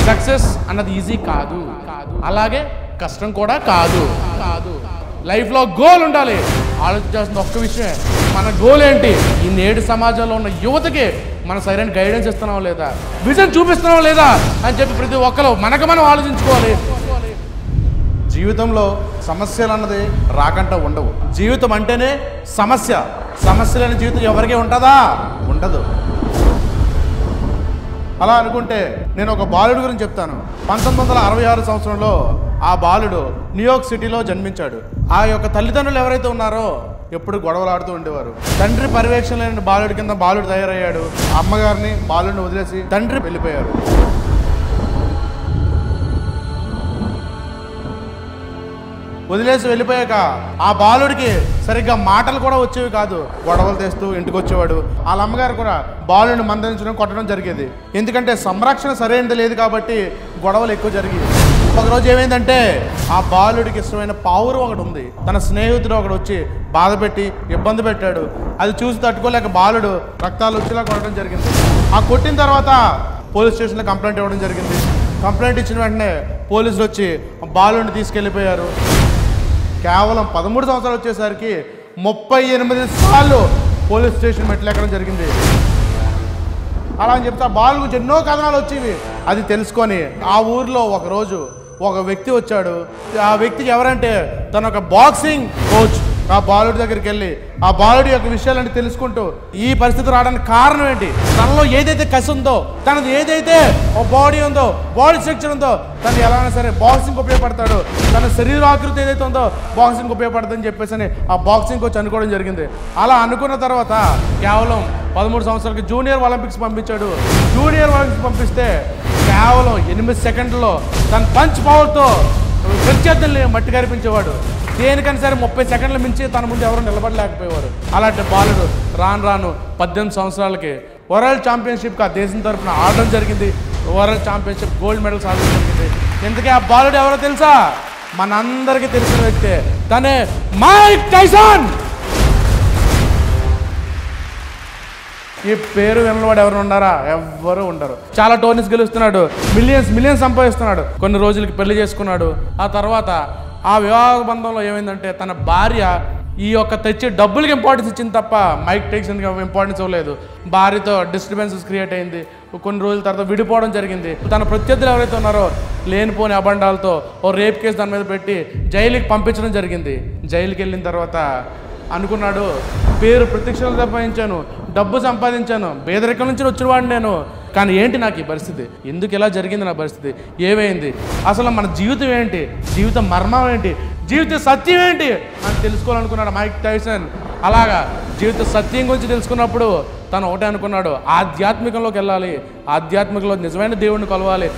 success అన్నది easy కాదు అలాగే కష్టం కూడా కాదు కాదు లైఫ్లో గోల్ ఉండాలి ఆలోచించాల్సిన ఒక్క విషయమే మన గోల్ ఏంటి ఈ నేడు సమాజంలో ఉన్న యువతకి మన సరైన గైడెన్స్ ఇస్తున్నాం లేదా విజన్ చూపిస్తున్నాం లేదా అని చెప్పి ప్రతి ఒక్కరు మనకు మనం ఆలోచించుకోవాలి జీవితంలో సమస్యలు అన్నది రాకంట ఉండవు జీవితం అంటేనే సమస్య సమస్య లేని జీవితం ఎవరికీ ఉంటుందా ఉండదు అలా అనుకుంటే నేను ఒక బాలుడు గురించి చెప్తాను పంతొమ్మిది వందల అరవై ఆరు సంవత్సరంలో ఆ బాలుడు న్యూయార్క్ సిటీలో జన్మించాడు ఆ యొక్క తల్లిదండ్రులు ఎవరైతే ఉన్నారో ఎప్పుడు గొడవలాడుతూ ఉండేవారు తండ్రి పర్యవేక్షణ లేని బాలుడి కింద బాలుడు తయారయ్యాడు అమ్మగారిని బాలుడిని వదిలేసి తండ్రి వెళ్ళిపోయారు వదిలేసి వెళ్ళిపోయాక ఆ బాలుడికి సరిగ్గా మాటలు కూడా వచ్చేవి కాదు గొడవలు తెస్తూ ఇంటికి వచ్చేవాడు వాళ్ళ అమ్మగారు కూడా బాలుడిని మందలించడం కొట్టడం జరిగేది ఎందుకంటే సంరక్షణ సరైనది లేదు కాబట్టి గొడవలు ఎక్కువ జరిగేవి ఒకరోజు ఏమైందంటే ఆ బాలుడికి ఇష్టమైన పావురు ఒకటి ఉంది తన స్నేహితుడు ఒకడు వచ్చి బాధ పెట్టి ఇబ్బంది పెట్టాడు అది చూసి తట్టుకోలేక బాలుడు రక్తాలు వచ్చేలా కొట్టడం జరిగింది ఆ కొట్టిన తర్వాత పోలీస్ స్టేషన్లో కంప్లైంట్ ఇవ్వడం జరిగింది కంప్లైంట్ ఇచ్చిన వెంటనే పోలీసులు వచ్చి ఆ బాలుడిని తీసుకెళ్ళిపోయారు కేవలం పదమూడు సంవత్సరాలు వచ్చేసరికి ముప్పై ఎనిమిది సార్లు పోలీస్ స్టేషన్ మెట్లు ఎక్కడం జరిగింది అలా అని చెప్తే ఆ బాల్ గురించి ఎన్నో కథనాలు వచ్చేవి అది తెలుసుకొని ఆ ఊర్లో ఒక రోజు ఒక వ్యక్తి వచ్చాడు ఆ వ్యక్తికి ఎవరంటే తన ఒక బాక్సింగ్ కోచ్ ఆ బాలుడి దగ్గరికి వెళ్ళి ఆ బాలుడి యొక్క విషయాలన్నీ తెలుసుకుంటూ ఈ పరిస్థితి రావడానికి కారణం ఏంటి తనలో ఏదైతే కసి ఉందో తనది ఏదైతే ఓ బాడీ ఉందో బాడీ స్ట్రక్చర్ ఉందో తను ఎలాగైనా సరే బాక్సింగ్ ఉపయోగపడతాడు తన శరీరాకృతి ఏదైతే ఉందో బాక్సింగ్ ఉపయోగపడుతుందని చెప్పేసి అని ఆ బాక్సింగ్ కోచ్ అనుకోవడం జరిగింది అలా అనుకున్న తర్వాత కేవలం పదమూడు సంవత్సరాలకి జూనియర్ ఒలింపిక్స్ పంపించాడు జూనియర్ ఒలింపిక్స్ పంపిస్తే కేవలం ఎనిమిది సెకండ్లలో తన పంచ్ పవర్తో ప్రత్యర్థుల్ని మట్టి కనిపించేవాడు దేనికైనా సరే ముప్పై సెకండ్ల మించి తన ముందు ఎవరు నిలబడలేకపోయేవారు అలాంటి బాలుడు రాను రాను పద్దెనిమిది సంవత్సరాలకి వరల్డ్ ఛాంపియన్షిప్కి ఆ దేశం తరపున ఆడడం జరిగింది వరల్డ్ ఛాంపియన్షిప్ గోల్డ్ మెడల్ సాధించడం జరిగింది ఎందుకే ఆ బాలుడు ఎవరో తెలుసా మనందరికీ తెలిసిన వ్యక్తే తనే మైక్ టైసాన్ ఈ పేరు వినవాడు ఎవరు ఉన్నారా ఎవ్వరు ఉండరు చాలా టోర్నీస్ గెలుస్తున్నాడు మిలియన్స్ మిలియన్స్ సంపాదిస్తున్నాడు కొన్ని రోజులకి పెళ్లి చేసుకున్నాడు ఆ తర్వాత ఆ వివాహ బంధంలో ఏమైందంటే తన భార్య ఈ యొక్క తెచ్చి డబ్బులకి ఇంపార్టెన్స్ ఇచ్చింది తప్ప మైక్ టెక్షన్ ఇంపార్టెన్స్ ఇవ్వలేదు భార్యతో డిస్టర్బెన్సెస్ క్రియేట్ అయింది కొన్ని రోజుల తర్వాత విడిపోవడం జరిగింది తన ప్రత్యర్థులు ఎవరైతే ఉన్నారో లేనిపోని అబండాలతో ఓ రేప్ కేసు దాని మీద పెట్టి జైలుకి పంపించడం జరిగింది జైలుకి వెళ్ళిన తర్వాత అనుకున్నాడు పేరు ప్రత్యక్షలు సంపాదించాను డబ్బు సంపాదించాను పేదరికం నుంచి వచ్చినవాడిని నేను కానీ ఏంటి నాకు ఈ పరిస్థితి ఎందుకు ఇలా జరిగింది నా పరిస్థితి ఏమైంది అసలు మన జీవితం ఏంటి జీవిత మర్మం ఏంటి జీవిత సత్యం ఏంటి అని తెలుసుకోవాలనుకున్నాడు మైక్ టైసన్ అలాగా జీవిత సత్యం గురించి తెలుసుకున్నప్పుడు తను ఒకటే అనుకున్నాడు ఆధ్యాత్మికంలోకి వెళ్ళాలి ఆధ్యాత్మికంలో నిజమైన దేవుడిని కొలవాలి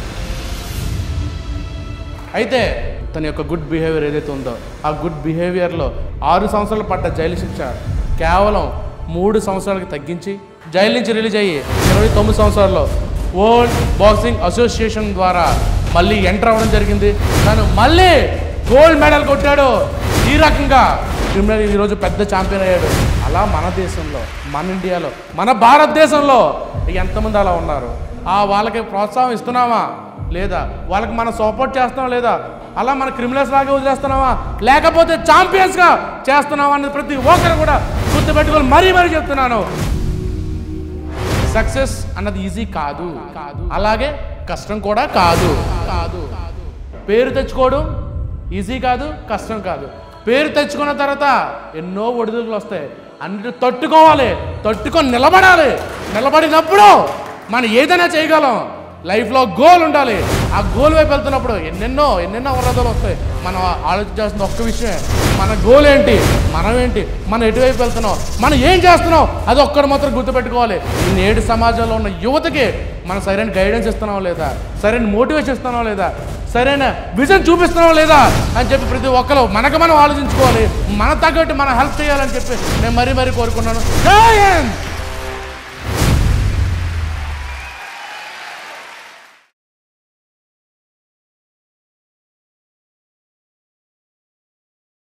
అయితే తన యొక్క గుడ్ బిహేవియర్ ఏదైతే ఉందో ఆ గుడ్ బిహేవియర్లో ఆరు సంవత్సరాలు పడ్డ జైలు శిక్ష కేవలం మూడు సంవత్సరాలకి తగ్గించి జైలు నుంచి రిలీజ్ అయ్యి ఇరవై తొమ్మిది సంవత్సరాల్లో వరల్డ్ బాక్సింగ్ అసోసియేషన్ ద్వారా మళ్ళీ ఎంటర్ అవ్వడం జరిగింది తను మళ్ళీ గోల్డ్ మెడల్ కొట్టాడు ఈ రకంగా క్రిమినల్ ఈరోజు పెద్ద ఛాంపియన్ అయ్యాడు అలా మన దేశంలో మన ఇండియాలో మన భారతదేశంలో ఎంతమంది అలా ఉన్నారు ఆ వాళ్ళకి ప్రోత్సాహం ఇస్తున్నామా లేదా వాళ్ళకి మనం సపోర్ట్ చేస్తున్నాం లేదా అలా మన క్రిమినల్స్ లాగా వదిలేస్తున్నావా లేకపోతే ఛాంపియన్స్గా చేస్తున్నావా అనేది ప్రతి ఒక్కరు కూడా గుర్తుపెట్టుకొని మరీ మరీ చెప్తున్నాను సక్సెస్ అన్నది ఈజీ కాదు కాదు అలాగే కష్టం కూడా కాదు కాదు పేరు తెచ్చుకోవడం ఈజీ కాదు కష్టం కాదు పేరు తెచ్చుకున్న తర్వాత ఎన్నో ఒడిదుడుకులు వస్తాయి అన్నిటి తట్టుకోవాలి తట్టుకొని నిలబడాలి నిలబడినప్పుడు మనం ఏదైనా చేయగలం లైఫ్లో గోల్ ఉండాలి ఆ గోల్ వైపు వెళ్తున్నప్పుడు ఎన్నెన్నో ఎన్నెన్నో అవరోధాలు వస్తాయి మనం ఆలోచించాల్సిన ఒక్క విషయమే మన గోల్ ఏంటి మనం ఏంటి మనం ఎటువైపు వెళ్తున్నాం మనం ఏం చేస్తున్నాం అది ఒక్కటి మాత్రం గుర్తుపెట్టుకోవాలి ఈ నేడు సమాజంలో ఉన్న యువతకి మనం సరైన గైడెన్స్ ఇస్తున్నాం లేదా సరైన మోటివేషన్ ఇస్తున్నాం లేదా సరైన విజన్ చూపిస్తున్నాం లేదా అని చెప్పి ప్రతి ఒక్కరు మనకు మనం ఆలోచించుకోవాలి మన తగ్గట్టు మనం హెల్ప్ చేయాలని చెప్పి నేను మరీ మరీ కోరుకున్నాను జై హింద్